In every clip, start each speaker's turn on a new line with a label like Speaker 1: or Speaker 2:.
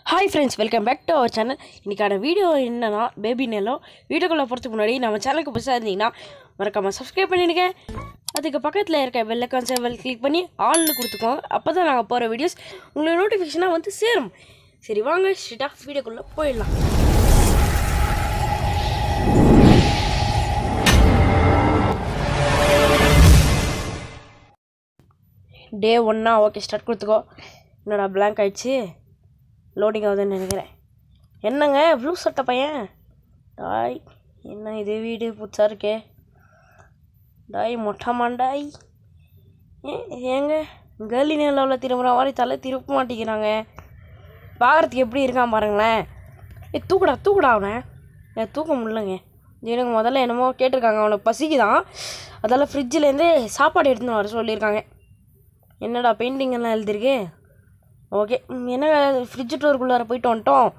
Speaker 1: Hi friends welcome back to our channel இன்றைக்கான video என்னன்னா baby நெலோ வீடியோக்குள்ளே போகிறதுக்கு முன்னாடி நம்ம சேனலுக்கு புதுசாக இருந்தீங்கன்னா மறக்காமல் சப்ஸ்கிரைப் பண்ணிடுங்க அதுக்கு பக்கத்தில் இருக்க பெல் கான்செப்ட் கிளிக் பண்ணி ஆல்னு கொடுத்துக்கோங்க அப்போ தான் நாங்கள் போகிற வீடியோஸ் உங்களுக்கு நோட்டிஃபிகேஷனாக வந்து சேரும் சரி வாங்க ஸ்ட்ரிட்டாக வீடியோக்குள்ளே போயிடலாம் டே ஒன்னா ஓகே ஸ்டார்ட் கொடுத்துக்கோ என்னடா blank ஆயிடுச்சு லோடிங் ஆகுதுன்னு நினைக்கிறேன் என்னங்க ப்ளூ சட்டை பையன் டாய் என்ன இது வீடு புதுசாக இருக்கே டாய் மொட்டை மாண்டாய் ஏ ஏங்க கேர்லி நிலவில் திரும்புகிற மாதிரி தலை திருப்ப மாட்டேங்கிறாங்க பார்க்குறதுக்கு எப்படி இருக்கான் பாருங்களேன் ஏ தூக்குடா தூக்குடா அவனை ஏ தூக்க முடியலங்க எனக்கு முதல்ல என்னமோ கேட்டிருக்காங்க அவனுக்கு பசிக்குதான் அதால் ஃப்ரிட்ஜிலேருந்து சாப்பாடு எடுத்துன்னு வர சொல்லியிருக்காங்க என்னடா பெயிண்டிங் எல்லாம் எழுதிருக்கு ஓகே ம், என்ன ஃப்ரிட்ஜ் டோருக்குள்ளார போயிட்டு வந்துட்டோம்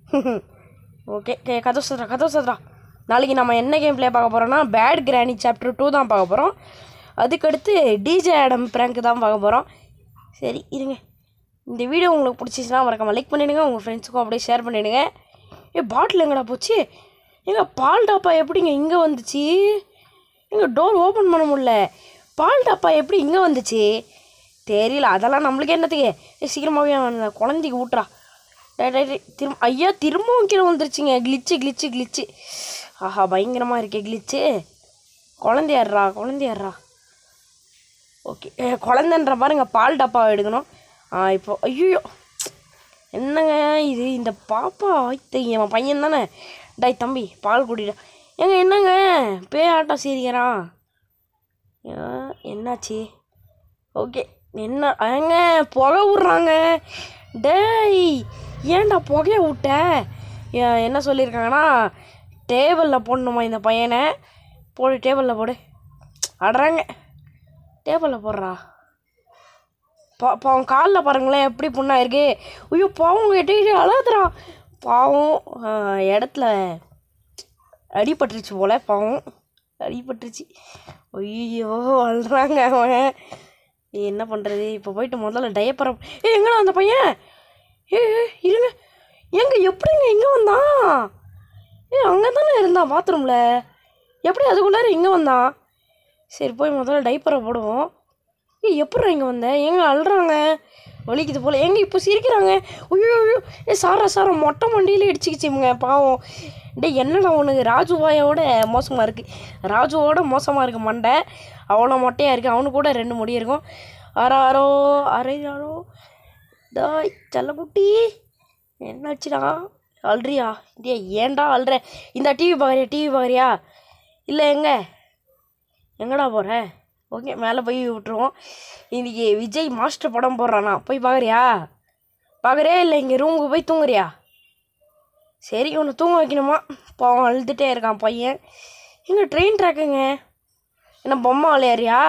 Speaker 1: ஓகே கே கதவு சதுரா கதவு சதுரா நாளைக்கு நம்ம என்ன கேம் ப்ளே பார்க்க போகிறோம்னா பேட் கிராணி சாப்டர் டூ தான் பார்க்க போகிறோம் அதுக்கடுத்து டிஜே ஆடம் ப்ராங்க் தான் பார்க்க போகிறோம் சரி இருங்க இந்த வீடியோ உங்களுக்கு பிடிச்சிச்சுன்னா மறக்காம லைக் பண்ணிவிடுங்க உங்கள் ஃப்ரெண்ட்ஸுக்கும் அப்படியே ஷேர் பண்ணிவிடுங்க ஏ பாட்டில் எங்கடா போச்சு எங்க பால் டாப்பா எப்படிங்க இங்கே வந்துச்சு எங்க டோர் ஓப்பன் பண்ண முடியல பால் டாப்பா எப்படி இங்கே வந்துச்சு தெரியல அதெல்லாம் நம்மளுக்கு என்னத்துக்கு ஏய், சீக்கிரமாவே அந்த குழந்தைக்கு ஊட்டுறா டேய், டேய், டேய், திரும்ப ஐயா திரும்பவும் கீழே வந்துருச்சுங்க கிளிச்சு கிளிச்சு கிளிச்சு ஆஹா பயங்கரமாக இருக்கே கிளிச்சு குழந்தையாடுறா குழந்தையாடுறா ஓகே குழந்தைன்ற பாருங்க பால் டப்பாவை எடுக்கணும் ஆ இப்போ ஐயோ என்னங்க இது இந்த பாப்பா ஐத்த என் பையன் தானே டேய் தம்பி பால் குடிடா ஏங்க என்னங்க பே ஆட்டம் சீரிக்கிறான் ஏன், என்னாச்சு ஓகே என்ன ஏங்க புகை விட்றாங்க டேய் ஏன்டா புகைய விட்ட ஏன், என்ன சொல்லியிருக்காங்கன்னா டேபிளில் போடணுமா இந்த பையனை போடு டேபிளில் போடு அடுறாங்க டேபிளில் போடுறா பா பாவம் காலில் பாருங்களேன் எப்படி புண்ணாக இருக்கு ஐயோ பாவம் எட்டிக்கிட்டு அழகுறா பாவம் ஆ, இடத்துல அடிபட்டுருச்சு போல பாவம் அடிபட்டுருச்சு ஐயோ அழுறாங்க அவன் என்ன பண்ணுறது இப்போ போயிட்டு முதல்ல டயப்பரை ஏ எங்கடா அந்த பையன் ஏ ஏ, இருங்க எங்க எப்படிங்க இங்கே வந்தான் ஏ அங்கே தானே இருந்தான் பாத்ரூமில் எப்படி அதுக்குள்ளார இங்கே வந்தான் சரி போய் முதல்ல டைப்பரை போடுவோம் ஏ எப்படி இங்கே வந்த எங்க அழுறாங்க வலிக்குது போல எங்க இப்போ சிரிக்கிறாங்க ஐயோ ஐயோ ஏ சாரா சாரா மொட்டை மண்டியில் இடிச்சிக்கிச்சுங்க பாவம் டேய் என்னடா உனக்கு ராஜுபாயோட மோசமாக இருக்குது ராஜுவோட மோசமாக இருக்குது மண்டை அவ்வளோ மொட்டையாக இருக்குது அவனுக்கு கூட ரெண்டு முடி இருக்கும் ஆறாரோ அரையாரோ டாய் செல்லக்குட்டி என்னாச்சுடா அல்றியா டே ஏன்டா அல்ற இந்த டிவி பார்க்குறியா டிவி பார்க்குறியா இல்லை எங்க எங்கடா போகிற ஓகே மேலே போய் விட்டுருவோம் இன்னைக்கு விஜய் மாஸ்டர் படம் போடுறானா போய் பார்க்குறியா பார்க்குறியா இல்லை இங்கே ரூமுக்கு போய் தூங்குறியா சரி உன்னை தூங்க வைக்கணுமா பாவம் அழுதுகிட்டே இருக்கான் பையன் எங்கே ட்ரெயின் ட்ராக்குங்க என்ன பொம்மை விளையாடுறியா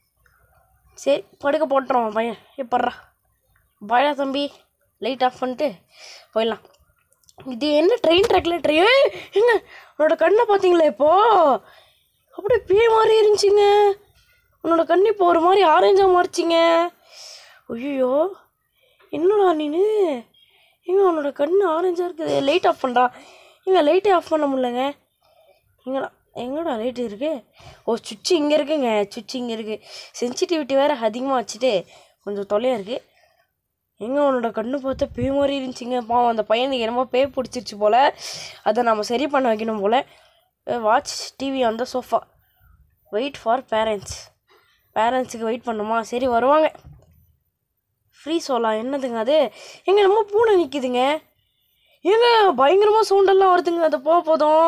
Speaker 1: சரி படுக்க போட்டுருவான் பையன் எப்பட்றா பாயா தம்பி லைட் ஆஃப் பண்ணிட்டு போயிடலாம் இது என்ன ட்ரெயின் ட்ராக்கில் ட்ரெயின் ஏங்க உன்னோட கண்ணை பார்த்தீங்களா இப்போ அப்படியே பே மாதிரி இருந்துச்சுங்க உன்னோட கண் இப்போ ஒரு மாதிரி ஆரஞ்சாக மாறிச்சிங்க ஐயோ என்னடா நீனு ஏங்க உன்னோட கண் ஆரஞ்சாக இருக்குது லைட் ஆஃப் பண்ணுறா ஏங்க லைட்டே ஆஃப் பண்ண முடியலங்க எங்கடா எங்கடா லைட் இருக்கு ஓ சுவிட்ச் இங்கே இருக்குங்க சுவிட்ச் இங்கே இருக்குது சென்சிட்டிவிட்டி வேறு அதிகமாக வச்சுட்டு கொஞ்சம் தொல்லையாக இருக்குது எங்க உன்னோட கண்ணு பார்த்தா பேய் மாதிரி இருந்துச்சுங்க பாவம் அந்த பையனுக்கு என்னமோ பேய் பிடிச்சிருச்சு போல் அதை நம்ம சரி பண்ண வைக்கணும் போல் வாட்ச் டிவி அந்த சோஃபா வெயிட் ஃபார் பேரண்ட்ஸ் பேரண்ட்ஸுக்கு வெயிட் பண்ணுமா சரி வருவாங்க ஃப்ரீ சோலா என்னதுங்க அது எங்க நம்ம பூனை நிற்குதுங்க ஏங்க பயங்கரமாக சவுண்டெல்லாம் வருதுங்க அது போக போதும்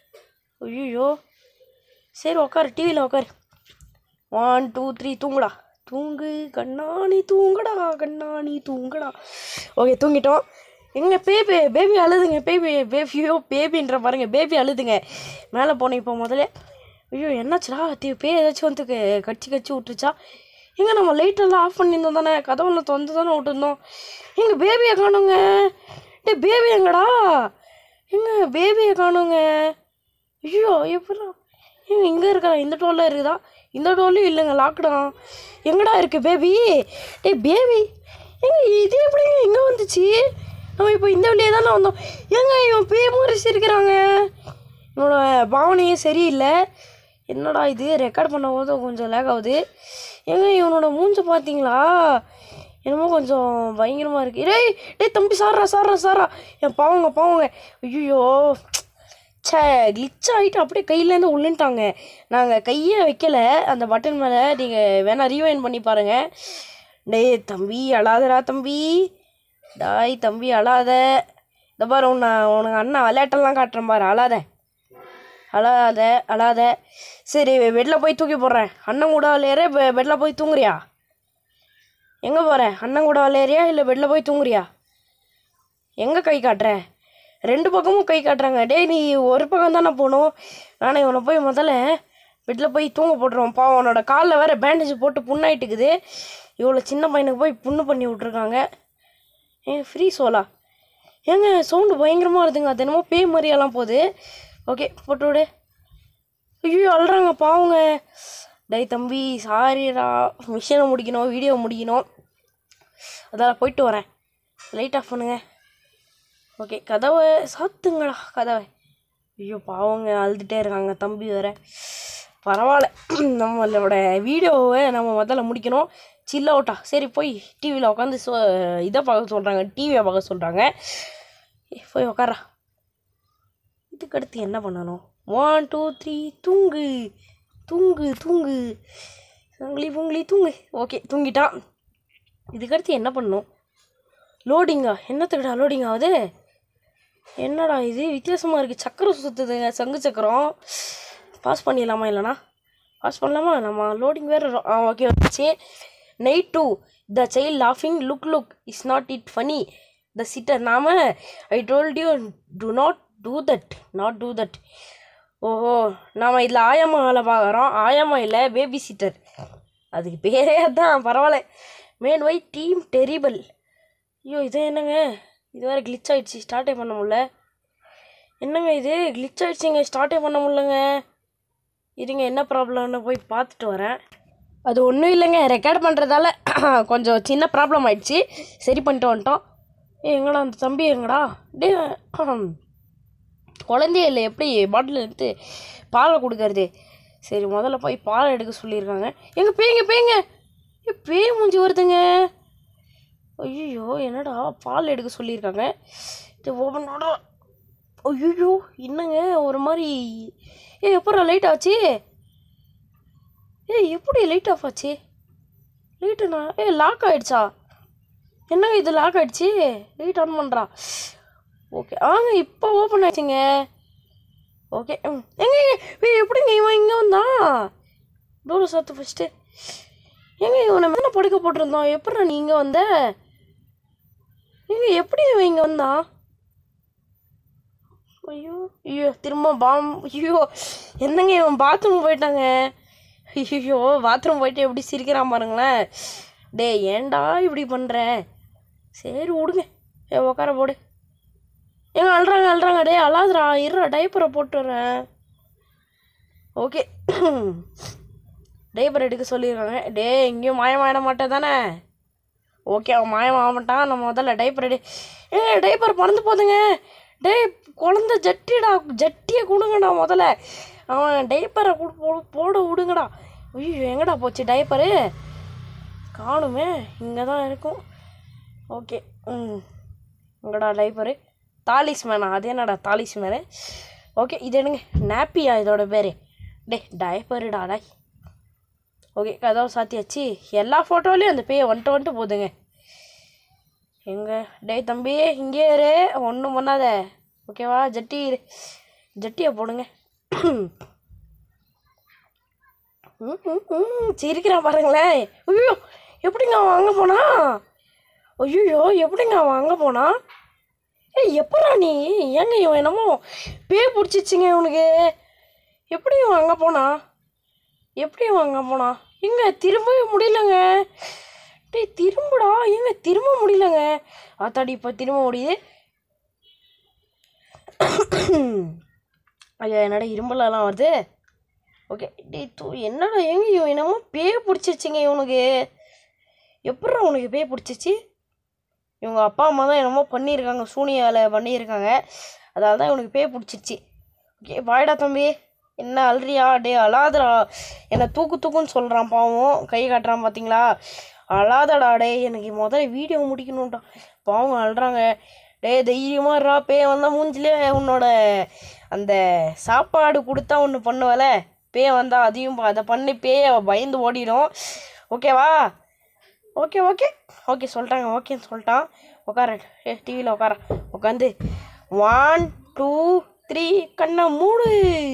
Speaker 1: ஐயோ சரி உக்காரு டிவியில் உக்காரு ஒன் டூ த்ரீ தூங்குடா தூங்கு கண்ணாணி தூங்குடா கண்ணாணி தூங்குடா ஓகே தூங்கிட்டோம் எங்க பேபி பேபி அழுதுங்க பேபி பேபியோ பேபின்ற பாருங்க பேபி அழுதுங்க மேலே போனேன் இப்போ முதல்ல ஐயோ என்னாச்சுடா தீ பேய் ஏதாச்சும் வந்து க- கடிச்சு கடிச்சு விட்டுருச்சா எங்க நம்ம லைட்டெல்லாம் ஆஃப் பண்ணியிருந்தோம் தானே கதவுல திறந்து தானே விட்டுருந்தோம் எங்க பேபியை காணுங்க டே பேபி எங்கடா எங்க பேபியை காணுங்க ஐயோ எப்படா ஏங்க இங்கே இருக்கா இந்த டோரில் இருக்குதா இந்த டோர்லையும் இல்லைங்க லாக்டவுன் எங்கடா இருக்குது பேபி டேய் பேபி ஏங்க இது எப்படிங்க இங்கே வந்துச்சு நம்ம இப்போ இந்த வழியே தானே வந்தோம் ஏங்க இவன் பேய் மாதிரி சிரிக்கிறாங்க இவனோட பாவனையே சரியில்லை என்னடா இது ரெக்கார்ட் பண்ணும்போது கொஞ்சம் லேக் ஆகுது ஏங்க இவனோட மூஞ்ச பார்த்தீங்களா என்னமோ கொஞ்சம் பயங்கரமாக இருக்குது டேய் டேய் தம்பி சாரா சாரா சாரா என் பாவங்க பாவங்க ஐயோ ச்சே கிளிச் ஆகிட்டு அப்படியே கையிலேருந்து உள்ளிட்டாங்க நாங்கள் கையை வைக்கல அந்த பட்டன் மேலே நீங்கள் வேணால் ரீவைன் பண்ணி பாருங்கள் டேய் தம்பி அழாதடா தம்பி டாய் தம்பி அழாத இந்த பாரு உன்னை உனக்கு அண்ணன் விளையாட்டெல்லாம் காட்டுறேன் பாரு அழாத அழாத அழாத சரி பெட்டில் போய் தூக்கி போடுறேன் அண்ணன் கூட விளையாற பெட்டில் போய் தூங்குறியா எங்கே போகிற அண்ணன் கூட விளையாறியா இல்லை பெட்டில் போய் தூங்குறியா எங்கே கை காட்டுற ரெண்டு பக்கமும் கை காட்டுறாங்க டேய் நீ ஒரு பக்கம் தானே போகணும் நானே இவனை போய் முதல்ல பெட்டில் போய் தூங்க போட்டுருவோம் பாவம் அவனோட காலில் வேறு பேண்டேஜ் போட்டு புண்ணாயிட்டுக்குது இவ்வளோ சின்ன பையனுக்கு போய் புண்ணு பண்ணி விட்ருக்காங்க ஏன் ஃப்ரீ சோலா ஏங்க சவுண்டு பயங்கரமாக இருக்குதுங்க அது என்னமோ பேய் மாதிரியெல்லாம் போகுது ஓகே போட்டு விடு ஐயோ அழுறாங்க பாவங்க டேய் தம்பி சாரிடா மிஷினை முடிக்கணும் வீடியோ முடிக்கணும் அதான் போயிட்டு வரேன் லைட் ஆஃப் பண்ணுங்க ஓகே கதவை சாத்துங்களா கதவை ஐயோ பாவங்க அழுதுகிட்டே இருக்காங்க தம்பி வேற பரவாயில்ல நம்மளோட வீடியோவை நம்ம முதல்ல முடிக்கணும் சில்ல அவுட்டா சரி போய் டிவியில் உட்காந்து சொ இதை பார்க்க சொல்கிறாங்க டிவியை பார்க்க சொல்கிறாங்க போய் உக்காரா இதுக்கடுத்து என்ன பண்ணணும் ஒன் டூ த்ரீ தூங்கு தூங்கு தூங்கு சங்கிலி பொங்கலி தூங்கு ஓகே தூங்கிட்டான் இதுக்கடுத்து என்ன பண்ணணும் லோடிங்கா என்னத்துக்குடா லோடிங் ஆகுது என்னடா இது வித்தியாசமாக இருக்குது சக்கரம் சுற்றுதுங்க சங்கு சக்கரம் பாஸ் பண்ணிடலாமா இல்லைனா பாஸ் பண்ணலாமா நம்ம லோடிங் வேறு ஆ ஓகே வந்துச்சு நைட் டூ த சைல்ட் லாஃபிங் look look is not it funny the sitter நாம I told you to not do that not do that ஓஹோ நாம் இதில் ஆயம்மா வேலை பார்க்குறோம் ஆயம்மா இல்லை பேபி சிட்டர் அதுக்கு பேரே அதான் பரவாயில்ல மேன் வை டீம் டெரிபிள் ஐயோ இது என்னங்க இது வேறு கிளிச் ஆயிடுச்சு ஸ்டார்ட்டே பண்ண முடியல என்னங்க இது கிளிச் ஆயிடுச்சுங்க ஸ்டார்ட்டே பண்ண முடியலங்க இருங்க என்ன ப்ராப்ளம்னு போய் பார்த்துட்டு வரேன் அது ஒன்றும் இல்லைங்க ரெக்கார்ட் பண்ணுறதால கொஞ்சம் சின்ன ப்ராப்ளம் ஆயிடுச்சு சரி பண்ணிட்டு வந்துட்டோம் ஏ எங்கடா அந்த தம்பி எங்கடா டே குழந்தைய இல்லை எப்படி பாட்டில் எடுத்து பாலை கொடுக்கறது சரி முதல்ல போய் பால் எடுக்க சொல்லியிருக்காங்க எங்க பேய்ங்க பேய்ங்க ஏ பேய் மூஞ்சி வருதுங்க ஐயோ என்னடா பால் எடுக்க சொல்லியிருக்காங்க இது ஓப்பனோட ஐயோ என்னங்க ஒரு மாதிரி ஏ எப்படா லைட் ஆச்சு ஏ எப்படி லைட் ஆஃப் ஆச்சு லைட்டுண்ணா ஏ லாக் ஆயிடுச்சா என்னங்க இது லாக் ஆயிடுச்சு லைட் ஆன் பண்ணுறா ஓகே ஆங்க இப்போ ஓப்பன் ஆயிடுச்சுங்க ஓகே ம் எங்க எங்க ஏய், எப்படிங்க இவன் இங்கே வந்தான் டோரை சாத்து ஃபஸ்ட்டு எங்க இவனை மேலே படுக்க போட்டிருந்தோம் எப்படா நீ இங்கே வந்த எங்க எப்படி இவன் இங்கே வந்தான் ஐயோ ஐயோ திரும்ப பாம் ஐயோ என்னங்க இவன் பாத்ரூம் போயிட்டாங்க ஐயோ பாத்ரூம் போயிட்டு எப்படி சிரிக்கிறான் பாருங்களேன் டேய் ஏன்டா இப்படி பண்ணுற சரி விடுங்க ஏ உக்கார போடு ஏங்க அழுறாங்க அழுறாங்க டேய் அழாதுடா இருடா டைப்பரை போட்டு வரேன் ஓகே டைப்பர் எடுக்க சொல்லியிருக்காங்க டேய் எங்கேயும் மாயமாயிட மாட்டேன் தானே ஓகே அவன் மாயம் ஆக மாட்டான் நம்ம முதல்ல டைப்பர் எடு ஏங்க டைப்பர் பறந்து போதுங்க டேய் குழந்த ஜட்டிடா ஜட்டியை கொடுங்கடா முதல்ல அவன் டைப்பரை கொடு போ- போட விடுங்கடா ஐயோ எங்கடா போச்சு டைப்பரு காணுமே இங்கே தான் இருக்கும் ஓகே ம் எங்கடா டைப்பரு தாலிஸ்மேனா அது என்னடா தாலிஸ்மேனு ஓகே இது என்னங்க நாப்பியா இதோட பேர் டே டைப்பருடா டாய் ஓகே கதவை சாத்தியாச்சு எல்லா ஃபோட்டோலையும் அந்த பேயை வந்துட்டு வந்துட்டு போகுதுங்க எங்க டேய் தம்பி இங்கே இரு ஒன்றும் பண்ணாத ஓகேவா ஜட்டி இரு. ஜட்டியை போடுங்க ம், ம், ம், சிரிக்கிறான் பாருங்களேன் ஐயோ எப்படிங்க அவன் அங்கே போனா ஐயோ எப்படிங்க அவன் அங்கே போனா ஏய் எப்படா நீ ஏங்க இவன் என்னமோ பேய் பிடிச்சிச்சிங்க இவனுக்கு எப்படி இவன் அங்கே போனா எப்படி இவன் அங்கே போனா எங்க திரும்பவே முடியலங்க டேய் திரும்புடா ஏங்க திரும்ப முடியலங்க ஆத்தாடி இப்போ திரும்ப முடியுது ஐயா என்னடா இரும்பலெல்லாம் வருது ஓகே டேய் தூ என்னடா ஏங்க இவன் என்னமோ பேய் பிடிச்சிச்சிங்க இவனுக்கு எப்பட்றா உனக்கு பேய் பிடிச்சிச்சு இவங்க அப்பா அம்மா தான் என்னமோ பண்ணியிருக்காங்க சூனிய வேலை பண்ணியிருக்காங்க அதனால தான் இவனுக்கு பேய் பிடிச்சிருச்சு ஓகே பாய்டா தம்பி என்ன அல்றியா டே அழாதடா என்னை தூக்கு தூக்குன்னு சொல்கிறான் பாவம் கை காட்டுறான் பார்த்தீங்களா அழாதடா டே எனக்கு முதல்ல வீடியோ முடிக்கணும்டா பாவம் அழுறாங்க டே தைரியமாக இருடா பேய் வந்தால் மூஞ்சிலே உன்னோட அந்த சாப்பாடு கொடுத்தா ஒன்று பண்ணுவல பேய் வந்தால் அதையும் ப- அதை பண்ணி பேயை பயந்து ஓடிடும் ஓகேவா ஓகே ஓகே ஓகே சொல்லிட்டாங்க ஓகேன்னு சொல்லிட்டான் உட்கார ஏ டிவியில் உட்கார உட்காந்து ஒன் டூ த்ரீ கண்ணை மூடு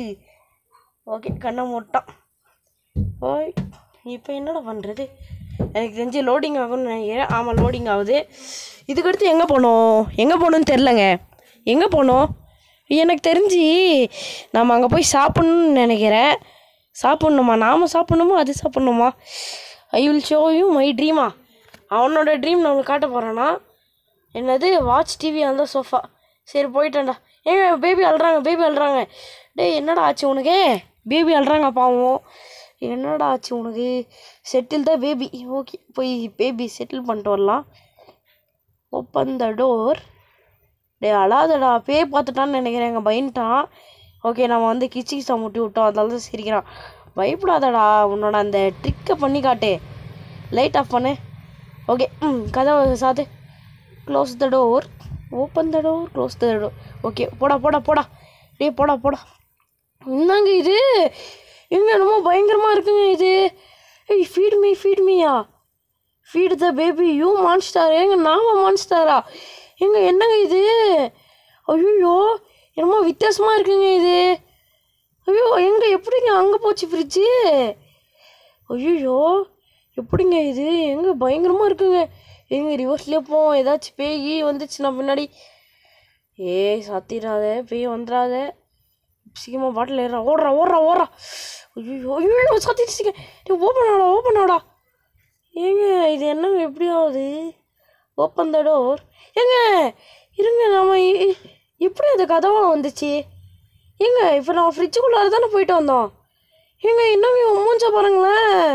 Speaker 1: ஓகே கண்ணை மூட்டான் ஓய் இப்போ என்னடா பண்ணுறது எனக்கு தெரிஞ்சு லோடிங் ஆகும்னு நினைக்கிறேன் ஆமாம் லோடிங் ஆகுது இதுக்கடுத்து எங்கே போகணும் எங்கே போகணுன்னு தெரிலங்க எங்கே போகணும் எனக்கு தெரிஞ்சு நம்ம அங்கே போய் சாப்பிட்ணுன்னு நினைக்கிறேன் சாப்பிட்ணுமா நாம சாப்பிட்ணுமா அது சாப்பிட்ணுமா I will show you my ட்ரீமா அவனோட ட்ரீம் நம்மளுக்கு காட்ட போகிறானா என்னது வாட்ச் டிவி அந்த சோஃபா சரி போயிட்டேன்டா ஏங்க பேபி அழுறாங்க பேபி அழுறாங்க டேய் என்னடா ஆச்சு உனக்கு பேபி அழுறாங்க பாவம் என்னடா ஆச்சு உனக்கு செட்டில் தான் பேபி ஓகே போய் பேபி செட்டில் பண்ணிட்டு வரலாம் ஓப்பன் த டோர் டேய் அழாதடா பேய் பார்த்துட்டான்னு நினைக்கிறேன் எங்கள் பயன்ட்டான் ஓகே நம்ம வந்து கிச்சு கிச்சா முட்டி விட்டோம் அதனால தான் சிரிக்கிறான் பயப்படாதடா உன்னோட அந்த ட்ரிக்கை பண்ணி காட்டு லைட் ஆஃப் பண்ணு ஓகே ம் கதவை சாத்து close the door open the door close the door okay போடா போடா போடா டேய் போடா போடா என்னங்க இது எங்க என்னமோ பயங்கரமாக இருக்குங்க இது ஏய் ஃபீட் மீ ஃபீட் மீயா feed the baby you monster ஏங்க நாம மான்ஸ்டாரா ஏங்க என்னங்க இது ஐயோ என்னமோ வித்தியாசமாக இருக்குங்க இது ஐயோ எங்க எப்படிங்க அங்கே போச்சு ஃப்ரிட்ஜு ஐயோ எப்படிங்க இது எங்க பயங்கரமாக இருக்குங்க எங்க ரிவர்ஸ்லேயே போவோம் ஏதாச்சும் பேய் வந்துச்சுன்னா பின்னாடி ஏய் சத்திராத பேய் வந்துடாத சீக்கிரமா பாட்டில் ஏறா ஓடுறா ஓடுறா ஓடுறா ஐயோ ஐயோ சத்திடுச்சுங்க ஓப்பன் ஆடா ஓப்பன் ஆடா ஏங்க இது என்னங்க எப்படி ஆகுது ஓப்பன் த டோர் ஏங்க இருங்க நாம இ- எப்படி அந்த கதவாக வந்துச்சு ஏங்க இப்போ நம்ம ஃப்ரிட்ஜுக்குள்ளார தானே போயிட்டு வந்தோம் ஏங்க என்னங்க இவன் மூஞ்ச பாருங்களேன்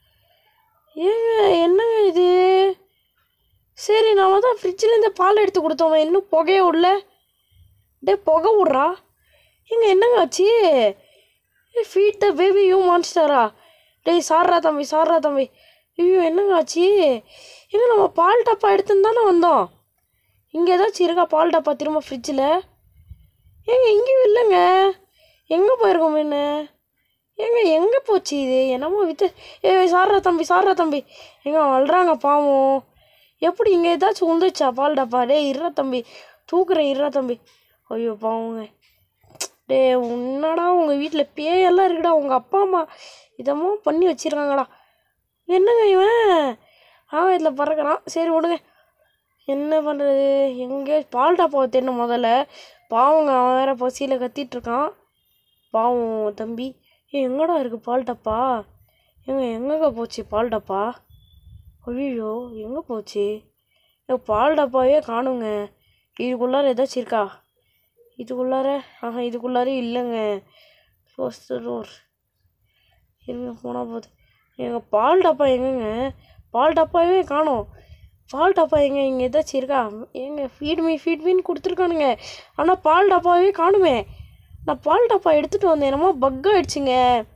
Speaker 1: ஏங்க என்னங்க இது சரி நாம தான் ஃப்ரிட்ஜிலேருந்து பால் எடுத்து கொடுத்தோம் இன்னும் புகைய விடல டே புகை விட்றா ஏங்க என்னங்க ஆச்சு ஃபீட் த பேபி யூ மான்ஸ்டரா டேய் சார்ரா தம்பி சார்ரா தம்பி ஐயோ என்னங்க ஆச்சு எங்க நம்ம பால் டப்பா எடுத்துன்னு தானே வந்தோம் இங்கே ஏதாச்சும் இருக்கா பால் டப்பா திரும்ப ஃப்ரிட்ஜில் ஏங்க இங்கேயும் இல்லைங்க எங்கே போயிருக்கோம் என்ன ஏங்க எங்கே போச்சு இது என்னமோ வித்து ஏ சார்ரா தம்பி சார்ரா தம்பி எங்க அழுறாங்க பாவம் எப்படி இங்கே ஏதாச்சும் உந்துச்சா பால் டப்பா டேய் இருறா தம்பி தூக்குறேன் இருறா தம்பி ஐயோ பாவங்க டே உன்னடா உங்கள் வீட்டில் பேயெல்லாம் இருக்குடா உங்கள் அப்பா அம்மா இதமோ பண்ணி வச்சிருக்காங்கடா என்னங்க இவன் ஆகாயத்தில் பறக்கிறான் சரி விடுங்க என்ன பண்ணுறது எங்கே பால் டாப்பாவை தேடணும் முதல்ல பாவங்க அவன் வேற பசியில் கத்திட்டு இருக்கான் பாவம் தம்பி ஏ எங்கடா இருக்குது பால் டப்பா ஏங்க எங்கங்க போச்சு பால் டப்பா ஐயோ எங்கே போச்சு ஏ, பால் டப்பாவே காணுங்க இதுக்குள்ளார ஏதாச்சும் இருக்கா இதுக்குள்ளார ஆஹா இதுக்குள்ளாரே இல்லைங்க க்ளோஸ் த டோர் இருங்க போனால் போகுது எங்கள் பால் டப்பா எங்கங்க பால் டப்பாவே காணோம் பால் டப்பா எங்க இங்கே ஏதாச்சும் இருக்கா ஏங்க ஃபீட் மீ ஃபீட் மீன்னு கொடுத்துருக்கானுங்க ஆனால் பால் டப்பாவே காணுமே நான் பால் டப்பா எடுத்துகிட்டு வந்தேன் என்னமோ பக் ஆயிடுச்சுங்க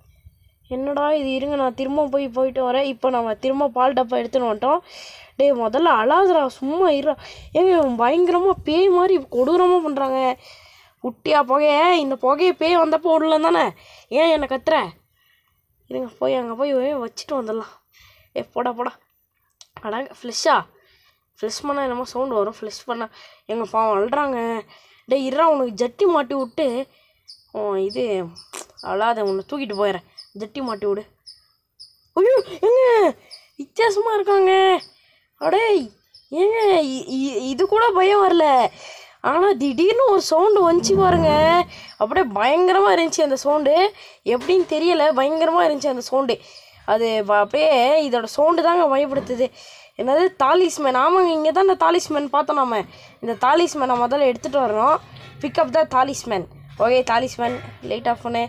Speaker 1: என்னடா இது இருங்க நான் திரும்ப போய் போயிட்டு வரேன் இப்போ நம்ம திரும்ப பால் டப்பா எடுத்துன்னு வந்துட்டோம் டேய் முதல்ல அழாதுடா சும்மா இருடா ஏங்க இவன் பயங்கரமாக பேய் மாதிரி கொடூரமாக பண்ணுறாங்க குட்டியா புகைய இந்த புகையை பேய் வந்தப்போ விடல தானே ஏன் என்னை கத்துற இருங்க போய் அங்கே போய் வச்சுட்டு வந்துடலாம் ஏ போடா போடா அடாங்க ஃப்ளெஷ்ஷா ஃப்ளெஷ் பண்ணால் என்னமோ சவுண்டு வரும் ஃப்ளெஷ் பண்ணால் எங்கள் பாவம் அழுறாங்க டேய் இருடா உனக்கு ஜட்டி மாட்டி விட்டு உன் இது அழாத உன்னை தூக்கிட்டு போயிடுறேன் ஜட்டி மாட்டி விடு ஐயோ ஏங்க வித்தியாசமாக இருக்காங்க அடே ஏங்க இ- இ- இது கூட பயம் வரல ஆனால் திடீர்னு ஒரு சவுண்டு வந்துச்சு பாருங்க அப்படியே பயங்கரமாக இருந்துச்சு அந்த சவுண்டு எப்படின்னு தெரியல பயங்கரமாக இருந்துச்சு அந்த சவுண்டு அது ப- அப்படியே இதோட சவுண்டு தாங்க பயப்படுத்துது என்னது தாலிஸ்மேன் ஆமாங்க இங்கே தான் இந்த தாலிஸ்மேன் பார்த்தோம் நாம இந்த தாலிஸ்மேனை முதல்ல எடுத்துகிட்டு வரணும் pick up the talisman okay talisman light off பண்ணு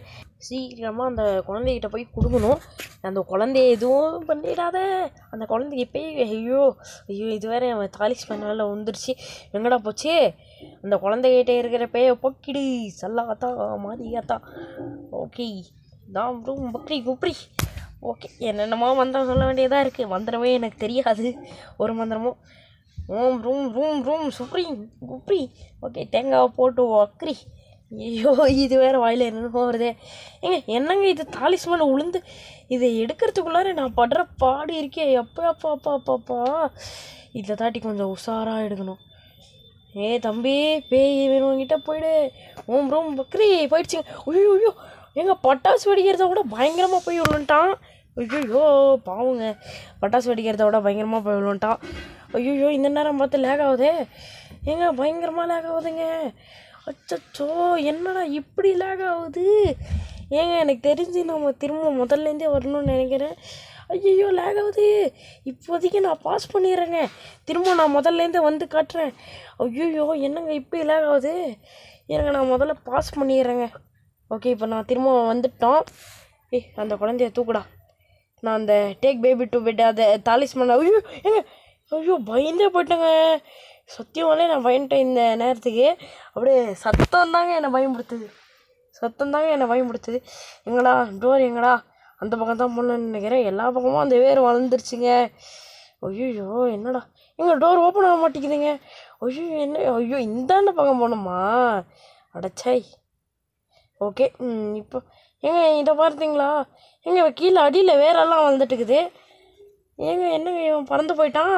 Speaker 1: சீக்கிரமாக அந்த குழந்தைகிட்ட போய் கொடுக்கணும் அந்த குழந்தைய எதுவும் பண்ணிடாத அந்த குழந்தைக்கு பேய் ஐயோ ஐயோ இது வேற அவன் தாலிஸ் பண்ணால வந்துருச்சு எங்கடா போச்சு அந்த குழந்தைகிட்ட இருக்கிற பேயை பொக்கிடு சல்லாத்தா மாரியாத்தா ஓகே தான் ரூம் பக்ரி குப்ரி ஓகே என்னென்னமோ மந்திரம் சொல்ல வேண்டியதாக இருக்குது மந்திரமே எனக்கு தெரியாது ஒரு மந்திரமும் ஓம் ரூம் ரூம் ரூம் சுப்ரீம் குப்ரி ஓகே தேங்காவை போட்டு வக்ரி ஐயோ இது வேறு வாயில் என்னென்னமோ வருதே ஏங்க என்னங்க இது தாலிஸ்மான உளுந்து இதை எடுக்கிறதுக்குள்ளார நான் படுற பாடு இருக்கே அப்பா அப்பா அப்பா அப்பா அப்பா இதை தாட்டி கொஞ்சம் உஷாராக எடுக்கணும் ஏ தம்பி பேய் வேணுங்கிட்ட போயிடு ஓம் ரூம் பக்ரி போயிடுச்சுங்க ஐயோ ஐயோ எங்க பட்டாசு வெடிக்கிறத விட பயங்கரமாக போய் விழுந்துட்டான் ஐயோ பாவங்க பட்டாசு வெடிக்கிறத விட பயங்கரமாக போய் விழுந்துட்டான் ஐயோ இந்த நேரம் பார்த்து லேக் ஆகுதே ஏங்க பயங்கரமாக லேக் ஆகுதுங்க அச்சச்சோ என்னடா இப்படி லேக் ஆகுது ஏங்க எனக்கு தெரிஞ்சு நம்ம திரும்ப முதல்லேருந்தே வரணும்னு நினைக்கிறேன் ஐயோ லேக் ஆகுது இப்போதைக்கு நான் பாஸ் பண்ணிடுறேங்க திரும்ப நான் முதல்லேருந்தே வந்து காட்டுறேன் ஐயோ என்னங்க இப்படி லேக் ஆகுது ஏங்க நான் முதல்ல பாஸ் பண்ணிடுறேங்க ஓகே இப்போ நான் திரும்ப வந்துட்டோம் ஏய் அந்த குழந்தைய தூக்குடா நான் அந்த டேக் பேபி டு பெட் அதை தாலிஸ்மன் ஐயோ ஏங்க ஐயோ பயந்தே போயிட்டேங்க சத்தியமாலே நான் பயந்துட்டேன் இந்த நேரத்துக்கு அப்படியே சத்தம் தாங்க என்னை பயமுடுத்துது சத்தம் தாங்க என்னை பயமுடுத்துது எங்கடா டோர் எங்கடா அந்த பக்கம் தான் போகணும்னு நினைக்கிறேன் எல்லா பக்கமும் அந்த வேர் வளர்ந்துருச்சுங்க ஐயோ என்னடா எங்க டோர் ஓப்பன் ஆக மாட்டேங்குதுங்க ஐயோ என்ன ஐயோ இந்தாண்ட பக்கம் போகணுமா அடச்சாய் ஓகே ம் இப்போ ஏங்க இதை பார்த்தீங்களா ஏங்க கீழே அடியில் வேரெல்லாம் வந்துட்டு இருக்குது ஏங்க என்னங்க இவன் பறந்து போயிட்டான்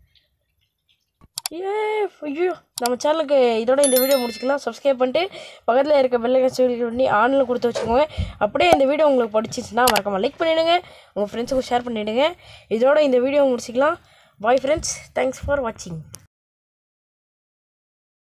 Speaker 1: ஏ ஐயோ நம்ம சேனலுக்கு இதோட இந்த வீடியோ முடிச்சுக்கலாம் சப்ஸ்கிரைப் பண்ணிட்டு பக்கத்தில் இருக்க பெல்லைக்கன் சொல்லி பண்ணி ஆனில் கொடுத்து வச்சுக்கோங்க அப்படியே இந்த வீடியோ உங்களுக்கு பிடிச்சிச்சுன்னா மறக்காம லைக் பண்ணிவிடுங்க உங்கள் ஃப்ரெண்ட்ஸுக்கும் ஷேர் பண்ணிவிடுங்க இதோட இந்த வீடியோ முடிச்சுக்கலாம் பாய் ஃப்ரெண்ட்ஸ் தேங்க்ஸ் ஃபார் வாட்சிங்